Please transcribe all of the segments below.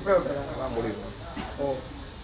அப்படியே விட்டுருக்காங்க அதான் முடியுது ஓ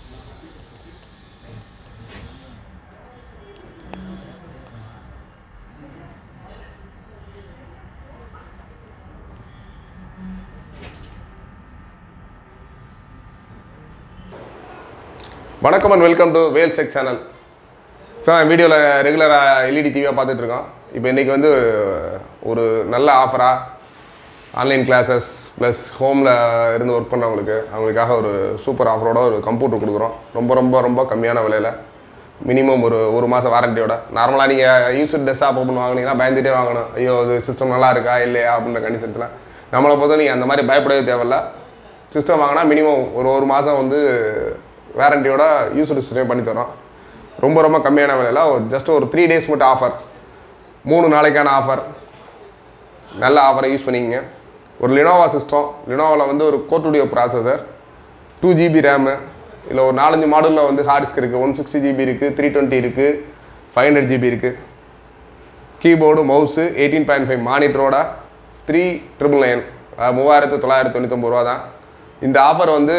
வணக்கம் அண்ட் வெல்கம் டு வேல் செக் சேனல் ஸோ வீடியோவில் ரெகுலராக எல்இடி டிவியாக பார்த்துட்ருக்கோம் இப்போ இன்றைக்கி வந்து ஒரு நல்ல ஆஃபராக ஆன்லைன் கிளாஸஸ் ப்ளஸ் ஹோமில் இருந்து ஒர்க் பண்ணுறவங்களுக்கு அவங்களுக்காக ஒரு சூப்பர் ஆஃபரோட ஒரு கம்ப்யூட்டர் கொடுக்குறோம் ரொம்ப ரொம்ப ரொம்ப கம்மியான விலையில் மினிமம் ஒரு ஒரு மாதம் வாரண்டியோட நார்மலாக நீங்கள் யூஸ்ட் டெஸ்க்டாப் ஓப்பன் வாங்குனீங்கன்னா பயந்துட்டே வாங்கணும் ஐயோ அது சிஸ்டம் நல்லா இருக்கா இல்லையா அப்படின்ற கண்டிஷன்ஸில் நம்மளை பொறுத்த நீங்கள் அந்த மாதிரி பயப்படவே தேவையில்ல சிஸ்டம் வாங்கினா மினிமம் ஒரு ஒரு மாதம் வந்து வாரண்டியோட யூஸ்டு சிஸ்டம் பண்ணி தரோம் ரொம்ப ரொம்ப கம்மியான விலையில் ஜஸ்ட் ஒரு த்ரீ டேஸ் மட்டும் ஆஃபர் மூணு நாளைக்கான ஆஃபர் நல்ல ஆஃபரை யூஸ் பண்ணிக்கங்க ஒரு லினோவா சிஸ்டம் லினோவாவில் வந்து ஒரு core two duo processor two GB RAM இல்லை ஒரு நாலஞ்சு மாடலில் வந்து ஹார்ட் டிஸ்க் இருக்குது ஒன் சிக்ஸ்டி ஜிபி இருக்குது த்ரீ டுவெண்ட்டி இருக்குது ஃபைவ் ஹண்ட்ரட் ஜிபி இருக்குது keyboard mouse eighteen point five மானிட்டரோட த்ரீ ட்ரிபிள் நைன் மூவாயிரத்து தொள்ளாயிரத்து தொண்ணூத்தொம்பது ரூபா தான் இந்த ஆஃபர் வந்து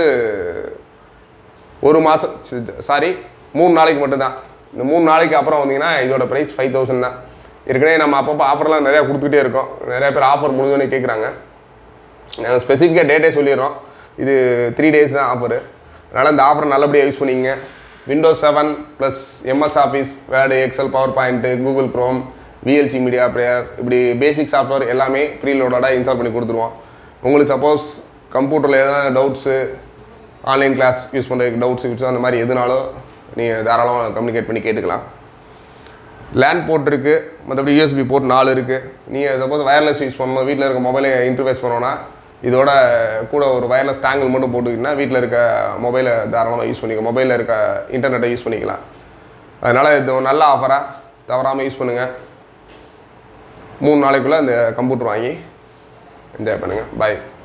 ஒரு மாதம் சாரி மூணு நாளைக்கு மட்டும்தான் இந்த மூணு நாளைக்கு அப்புறம் வந்தீங்கன்னா இதோட ப்ரைஸ் ஃபைவ் தௌசண்ட் தான் ஏற்கனவே நம்ம அப்பப்போ ஆஃபர்லாம் நிறையா கொடுத்துக்கிட்டே இருக்கோம் நிறைய பேர் ஆஃபர் முடிஞ்சோன்னே கேட்குறாங்க நாங்கள் ஸ்பெசிஃபிக்காக டேட்டே சொல்லிடுறோம் இது த்ரீ டேஸ் தான் ஆஃபரு அதனால் இந்த ஆஃபரை நல்லபடியாக யூஸ் பண்ணிங்க Windows seven plus MS Office Word Excel PowerPoint Google Chrome VLC media player இப்படி பேசிக் சாஃப்ட்வேர் எல்லாமே ப்ரீலோடோட இன்ஸ்டால் பண்ணி கொடுத்துருவோம் உங்களுக்கு சப்போஸ் கம்ப்யூட்டரில் எதாவது டவுட்ஸு ஆன்லைன் கிளாஸ் யூஸ் பண்ணுறதுக்கு டவுட்ஸ் யூஸ் அந்த மாதிரி எதுனாலும் நீங்கள் தாராளமாக கம்யூனிகேட் பண்ணி கேட்டுக்கலாம் லேண்ட் போர்ட் இருக்குது மற்றபடி யூஎஸ்பி போர்ட் நாலு இருக்குது நீங்கள் சப்போஸ் வயர்லெஸ் யூஸ் பண்ணணும் வீட்டில் இருக்க மொபைலை இன்டர்ஃபேஸ் பண்ணோன்னா இதோட கூட ஒரு வயர்லெஸ் டேங்கிள் மட்டும் போட்டுக்கிட்டிங்கன்னா வீட்டில் இருக்க மொபைலை தாராளமாக யூஸ் பண்ணிக்கலாம் மொபைலில் இருக்க இன்டர்நெட்டை யூஸ் பண்ணிக்கலாம் அதனால் இது ஒரு நல்ல ஆஃபராக தவறாமல் யூஸ் பண்ணுங்கள் மூணு நாளைக்குள்ளே இந்த கம்ப்யூட்டர் வாங்கி என்ஜாய் பண்ணுங்கள் பாய்